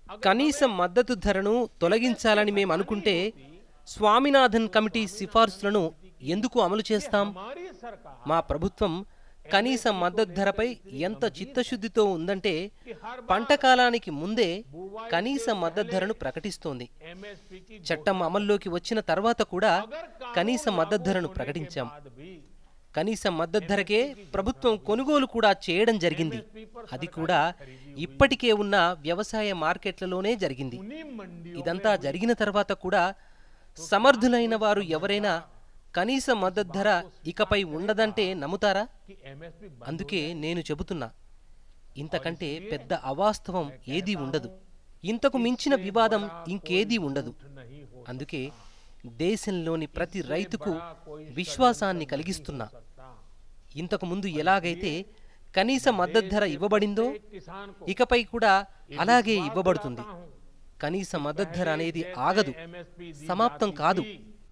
కనీస మద్దతు ధరను తొలగించాలని మేము అనుకుంటే స్వామినాథన్ కమిటీ సిఫార్సులను ఎందుకు అమలు చేస్తాం हमारी सरकार మా ప్రభుత్వం కనీస మద్దతు ధరపై ఎంత చిత్తశుద్ధితో ఉందంటే పంట కాలానికి ముందే కనీస మద్దతు ధరను ప్రకటిస్తోంది एमएसपी की చట్టం అమల్లోకి వచ్చిన తర్వాత కూడా కనీస మద్దతు ధరను ప్రకటించాం बाद भी కనీస మద్దతు ధరకే ప్రభుత్వం కొనుగోలు కూడా చేయడం జరిగింది అది కూడా ఇప్పటికే ఉన్న వ్యవసాయ మార్కెట్లలోనే జరిగింది उन्हीं मंडियों ఇదంతా జరిగిన తర్వాత కూడా సమర్థులైన వారు ఎవరైనా కనీస మద్దతు ధర ఇకపై ఉండదంటే నమ్ముతారా की एमएसपी అందుకే నేను చెబుతున్నా ఇంతకంటే పెద్ద అవాస్తవం ఏదీ ఉండదు ఇంతకు మించిన వివాదం ఇంకేదీ ఉండదు नहीं हो అందుకే దేశంలోని ప్రతి రైతుకు విశ్వాసాన్ని కలిగిస్తున్నా सकता ఇంతకు ముందు ఎలాగైతే కనీస మద్దతు ధర ఇవ్వబడిందో किसान को ఇకపై కూడా అలాగే ఇవ్వబడుతుంది కనీస మద్దతు ధర అనేది ఆగదు एमएसपी సమాప్తం కాదు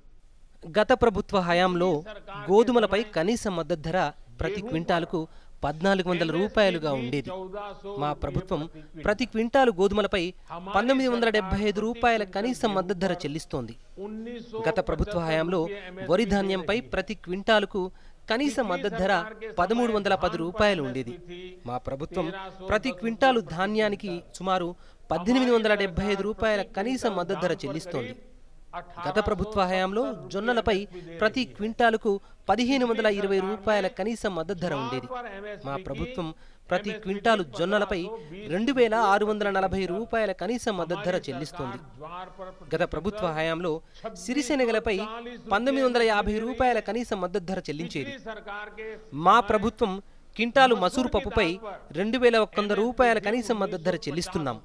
గత ప్రభుత్వ హయాంలో గోధుమలపై కనీస మద్దతు ధర ప్రతి క్వింటాలకు పద్నాలుగు వందల రూపాయలుగా ఉండేది चौदह सौ మా ప్రభుత్వం ప్రతి క్వింటాలు గోధుమలపై పంతొమ్మిది వందల డెబ్బై ఐదు రూపాయల కనీస మద్దతు ధర చెల్లిస్తోంది उन्नीस सौ గత ప్రభుత్వ హయాంలో వరి ధాన్యంపై ప్రతి క్వింటాలుకు కనీస మద్దతు ధర పదమూడు వందల పది రూపాయలు ఉండేది మా ప్రభుత్వం ప్రతి క్వింటాలు ధాన్యానికి సుమారు పద్దెనిమిది వందల డెబ్బై ఐదు రూపాయల కనీస మద్దతు ధర చెల్లిస్తోంది గత ప్రభుత్వ హయాంలో జొన్నలపై ప్రతి క్వింటాలుకు పదిహేను వందల ఇరవై రూపాయల కనీస మద్దతు ధర ఉండేది మా ప్రభుత్వం ప్రతి క్వింటాలు జొన్నలపై రెండు వేల ఆరు వందల నలభై రూపాయల కనీస మద్దతు ధర చెల్లిస్తోంది ज्वार पर గత ప్రభుత్వ హయాంలో సిరిశెనగలపై పంతొమ్మిది వందల యాభై రూపాయల కనీస మద్దతు ధర చెల్లించేది सरकार के మా ప్రభుత్వం కింటాలు మసూరు పప్పుపై రెండు వేల ఒక్క వంద రూపాయల కనీస మద్దతు ధర చెల్లిస్తున్నాం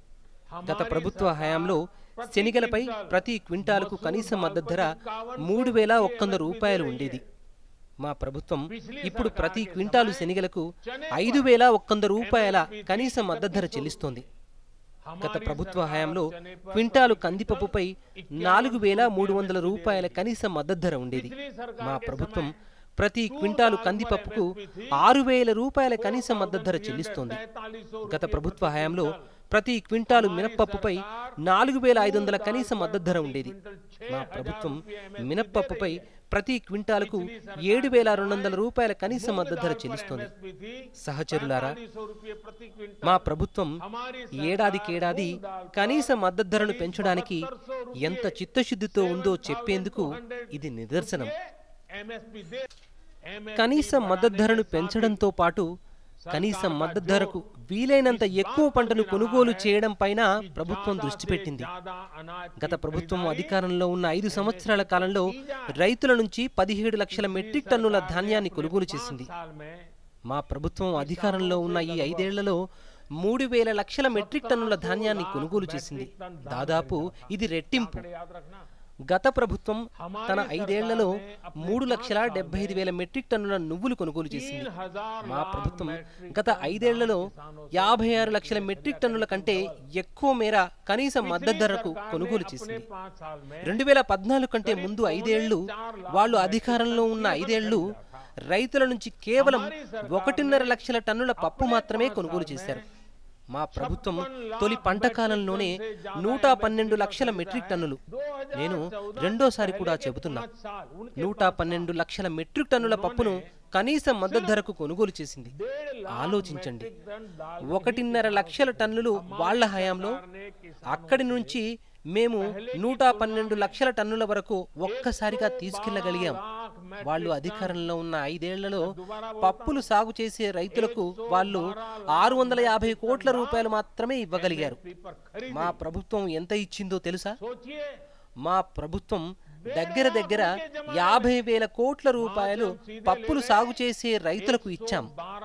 గత ప్రభుత్వ హయాంలో శనిగలపై ప్రతి క్వింటాలకు కనీస మద్దతు ధర మూడు వేల ఒక్క వంద రూపాయలు ఉండేది మా ప్రభుత్వం ఇప్పుడు ప్రతి క్వింటాలు శనిగలకు ఐదు వేల ఒక్క వంద రూపాయల కనీస మద్దతు ధర చెల్లిస్తోంది గత ప్రభుత్వ హయాంలో క్వింటాలు కందిపప్పుపై నాలుగు వేల మూడు వందల రూపాయల కనీస మద్దతు ధర ఉండేది మా ప్రభుత్వం ప్రతి క్వింటాలు కందిపప్పుకు ఆరు వేల రూపాయల కనీస మద్దతు ధర చెల్లిస్తోంది గత ప్రభుత్వ హయాంలో ప్రతి క్వింటాలు మినప్పప్పుపై నాలుగు వేల ఐదు వందల కనీస మద్దతు ధర ఉండేది మా ప్రభుత్వం మినప్పప్పుపై ప్రతి క్వింటాలకు ఏడు వేల రెండు వందల రూపాయల కనీస మద్దతు ధర చెల్లిస్తోంది సహచరులారా మా ప్రభుత్వం ఏడాదికేడాది కనీస మద్దతు ధరను పెంచడానికి ఎంత చిత్తశుద్ధితో ఉందో చెప్పేందుకు ఇది నిదర్శనం एमएसपी दे కనీస మద్దతు ధరను పెంచడంతో పాటు కనీస మద్దతు ధరకు వీలైనంత ఎక్కువ పంటను కొనుగోలు చేయడం పైన ప్రభుత్వం దృష్టి పెట్టింది ज्यादा अनाज గత ప్రభుత్వం అధికారంలో ఉన్న ఐదు సంవత్సరాల కాలంలో రైతుల నుంచి పదిహేడు లక్షల మెట్రిక్ టన్నుల ధాన్యాన్ని కొనుగోలు చేసింది साल में మా ప్రభుత్వం అధికారంలో ఉన్న ఈ ఐదేళ్లలో మూడు వేల లక్షల మెట్రిక్ టన్నుల ధాన్యాన్ని కొనుగోలు చేసింది దాదాపు ఇది రెట్టింపు याद रखना గత ప్రభుత్వం తన ఐదేళ్లలో మూడు లక్షల డెబ్బై ఐదు వేల మెట్రిక్ టన్నుల నువ్వులు కొనుగోలు చేసింది तीन हजार మా ప్రభుత్వం గత ఐదేళ్లలో యాభై ఆరు లక్షల మెట్రిక్ టన్నుల కంటే ఎక్కువ మేర కనీస మద్దతు ధరకు కొనుగోలు చేసింది पाँच साल में రెండు వేల పద్నాలుగు కంటే ముందు ఐదేళ్లు వాళ్ళు అధికారంలో ఉన్న ఐదేళ్లు రైతుల నుంచి కేవలం ఒకటిన్నర లక్షల టన్నుల పప్పు మాత్రమే కొనుగోలు చేశారు మా ప్రభుత్వం తొలి పంట కాలంలోనే నూట పన్నెండు లక్షల మెట్రిక్ టన్నులు నేను రెండోసారి కూడా చెబుతున్నా साल उन నూట పన్నెండు లక్షల మెట్రిక్ టన్నుల పప్పును కనీస మద్దతు ధరకు కొనుగోలు చేసింది ఆలోచించండి ఒకటిన్నర లక్షల టన్నులు వాళ్ళ హయాంలో అక్కడి నుంచి మేము నూట పన్నెండు లక్షల టన్నుల వరకు ఒక్కసారిగా తీసుకెళ్లగలిగాం వాళ్ళు అధికారంలో ఉన్న ఐదేళ్లలో పప్పులు సాగు చేసే రైతులకు వాళ్ళు ఆరు వందల యాభై కోట్ల రూపాయలు మాత్రమే ఇవ్వగలిగారు पर खरीद మా ప్రభుత్వం ఎంత ఇచ్చిందో తెలుసా सोचिए మా ప్రభుత్వం దగ్గర దగ్గర యాభై వేల కోట్ల రూపాయలు పప్పులు సాగు చేసే రైతులకు ఇచ్చాం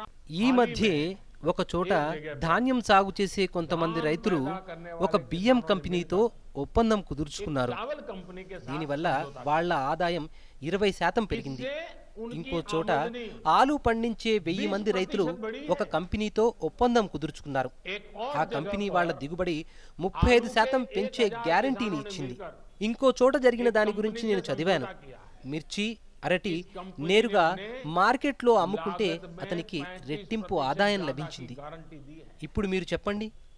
ఈ మధ్య ఒక చోట ధాన్యం సాగు చేసే కొంతమంది రైతులు ఒక బియ్యం కంపెనీతో ఒప్పందం కుదుర్చుకున్నారు चावल कंपनी के साथ దీనివల్ల వాళ్ళ ఆదాయం ఇరవై శాతం పెరిగింది उनकी ఇంకో చోట आमदनी ఆలు పండించే వెయ్యి మంది రైతులు ఒక కంపెనీతో ఒప్పందం కుదుర్చుకున్నారు एक और ఆ కంపెనీ వాళ్ళ దిగుబడి ముప్పై ఐదు శాతం పెంచే గ్యారంటీని ఇచ్చింది ఇంకో చోట జరిగిన దాని గురించి నేను చదివాను మిర్చి అరటి నేరుగా మార్కెట్లో అమ్ముకుంటే అతనికి రెట్టింపు ఆదాయం లభించింది गारंटी दी है ఇప్పుడు మీరు చెప్పండి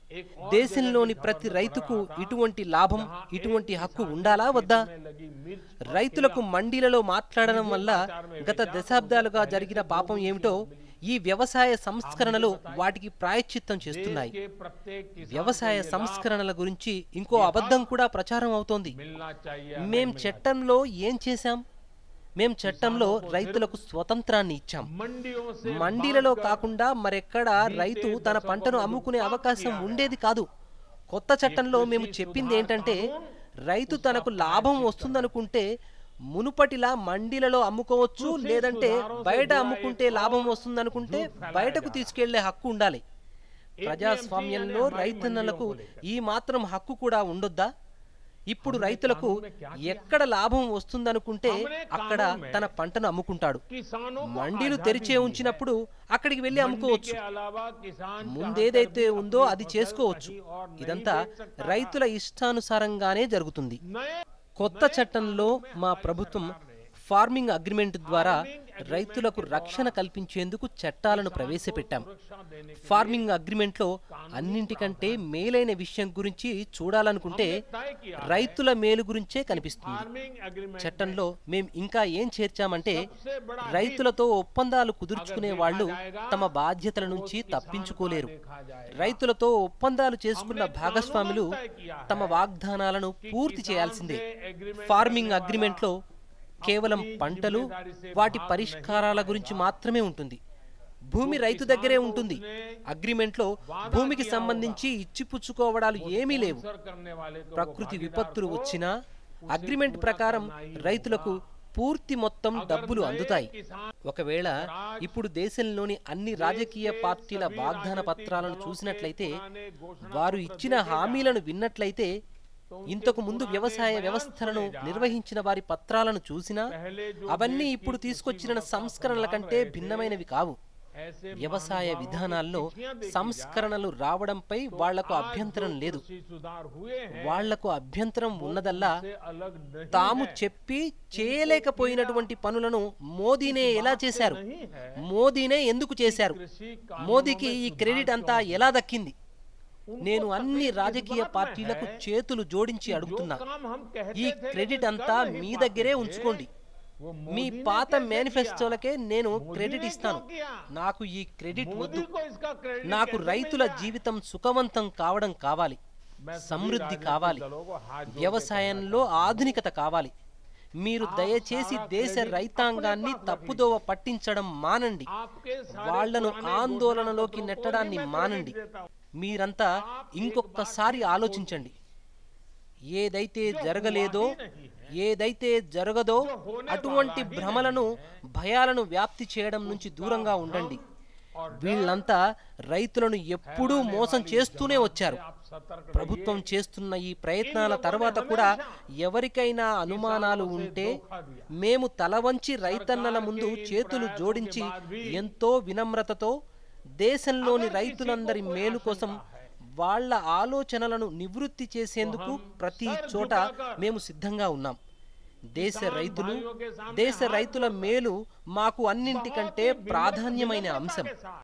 एक और దేశంలోని जगह ప్రతి दिखावा రైతుకు पड़ रहा था, ఇటువంటి లాభం जहाँ एक ఇటువంటి హక్కు किसान ఉండాలా के వద్దా खेत में लगी मिर्च और రైతులకు खीरा మండీలలో మాట్లాడడం వల్ల గత దశాబ్దాలుగా జరిగిన పాపం ఏమిటో ఈ వ్యవసాయ సంస్కరణలు వాటికి ప్రాయశ్చిత్తం చేస్తున్నాయి देश के प्रत्येक किसान వ్యవసాయ को ये लाभ సంస్కరణల గురించి ఇంకో అబద్ధం కూడా ప్రచారం అవుతోంది मिलना चाहिए మేం చట్టంలో ఏం చేశాం మేం చట్టంలో రైతులకు స్వతంత్రాన్ని ఇచ్చాం मंडियों से మండీలలో కాకుండా మరెక్కడ రైతు తన పంటను అమ్ముకునే అవకాశం ఉండేది కాదు కొత్త చట్టంలో మేము చెప్పింది ఏంటంటే రైతు తనకు లాభం వస్తుందనుకుంటే మునుపటిలా మండీలలో అమ్ముకోవచ్చు లేదంటే బయట అమ్ముకుంటే లాభం వస్తుందనుకుంటే బయటకు తీసుకెళ్లే హక్కు ఉండాలి ప్రజాస్వామ్యంలో రైతన్నలకు ఈ మాత్రం హక్కు కూడా ఉండొద్దా ఇప్పుడు రైతులకు ఎక్కడ లాభం వస్తుందనుకుంటే అక్కడ తన పంటను అమ్ముకుంటాడు किसानों को మండీలు आजादी తెరిచే दी है। ఉంచినప్పుడు అక్కడికి వెళ్ళి मंडी అమ్ముకోవచ్చు के अलावा किसान ముందేదైతే चाहकर भी ఉందో अपनी అది फसल చేసుకోవచ్చు कहीं और नहीं ఇదంతా बेच सकता రైతుల ఇష్టానుసారంగానే జరుగుతుంది नए కొత్త చట్టంలో మా ప్రభుత్వం ఫార్మింగ్ అగ్రిమెంట్ ద్వారా రైతులకు రక్షణ కల్పించేందుకు చట్టాలను ప్రవేశపెట్టాం सुरक्षा देने के ఫార్మింగ్ అగ్రిమెంట్లో అన్నింటికంటే మేలైన విషయం గురించి చూడాలనుకుంటే तय किया है। రైతుల మేలు గురించే కనిపిస్తుంది फार्मिंग एग्रीमेंट చట్టంలో మేం ఇంకా ఏం చేర్చామంటే सबसे बड़ा రైతులతో ఒప్పందాలు కుదుర్చుకునే వాళ్ళు తమ బాధ్యతల నుంచి తప్పించుకోలేరు देखा जाए రైతులతో ఒప్పందాలు చేసుకున్న భాగస్వాములు తమ వాగ్దానాలను పూర్తి చేయాల్సిందే ఫార్మింగ్ అగ్రిమెంట్లో కేవలం పంటలు వాటి పరిష్కారాల గురించి మాత్రమే ఉంటుంది భూమి రైతు దగ్గరే ఉంటుంది అగ్రిమెంట్లో భూమికి సంబంధించి ఇచ్చిపుచ్చుకోవడాలు ఏమీ లేవు असर करने वाले को ప్రకృతి విపత్తులు వచ్చినా అగ్రిమెంట్ ప్రకారం రైతులకు పూర్తి మొత్తం డబ్బులు అందుతాయి ఒకవేళ ఇప్పుడు దేశంలోని అన్ని రాజకీయ పార్టీల వాగ్దాన పత్రాలను చూసినట్లయితే వారు ఇచ్చిన హామీలను విన్నట్లయితే ఇంతకు ముందు వ్యవసాయ వ్యవస్థలను నిర్వహించిన వారి పత్రాలను చూసినా అవన్నీ ఇప్పుడు తీసుకొచ్చిన సంస్కరణల కంటే భిన్నమైనవి కావు ऐसे వ్యవసాయ విధానాల్లో సంస్కరణలు రావడంపై వాళ్లకు అభ్యంతరం లేదు कृषि सुधार हुए हैं వాళ్లకు అభ్యంతరం ఉన్నదల్లా से अलग नहीं తాము చెప్పి చేయలేకపోయినటువంటి పనులను మోదీనే ఎలా చేశారు మోదీనే ఎందుకు చేశారు कृषि మోదీకి ఈ క్రెడిట్ అంతా ఎలా దక్కింది నేను అన్ని రాజకీయ పార్టీలకు చేతులు జోడించి అడుగుతున్నా काम हम कहते ఈ थे క్రెడిట్ అంతా మీ దగ్గరే ఉంచుకోండి वो మీ मोदी ने పాత कैसे మేనిఫెస్టోలకే నేను मोदी క్రెడిట్ ने ఇస్తాను क्यों किया? నాకు ఈ క్రెడిట్ వద్దు मोदी को इसका क्रेडिट నాకు कैसे రైతుల मिल रहा है? జీవితం సుఖవంతం కావడం కావాలి मैं सभी సమృద్ధి राजनीतिक కావాలి दलों को हाथ जोड़ के వ్యవసాయంలో ఆధునికత కావాలి మీరు దయచేసి దేశ రైతాంగాన్ని తప్పుదోవ పట్టించడం మానండి आपके सारे వాళ్లను पुराने ఆందోళనలోకి घोषणापत्रों को నెట్టడాన్ని ही मैं మానండి credit देता हूं। మీరంతా ఇంకొకసారి ఆలోచించండి ఏదైతే జరగలేదో ఏదైతే జరగదో అటువంటి భ్రమలను భయాలను వ్యాప్తి చేయడం నుంచి దూరంగా ఉండండి వీళ్ళంతా రైతులను ఎప్పుడూ మోసం చేస్తూనే వచ్చారు आप सतर्क ప్రభుత్వం చేస్తున్న ఈ ప్రయత్నాల తర్వాత కూడా ఎవరికైనా అనుమానాలు ఉంటే మేము తల వంచి రైతన్నల ముందు చేతులు జోడించి ఎంతో వినమ్రతతో దేశంలోని రైతులందరి మేలు కోసం వాళ్ళ ఆలోచనలను నివృత్తి చేసేందుకు ప్రతి చోట మేము సిద్ధంగా ఉన్నాం దేశ రైతులు దేశ రైతుల మేలు మాకు అన్నింటికంటే ప్రాధాన్యమైన అంశం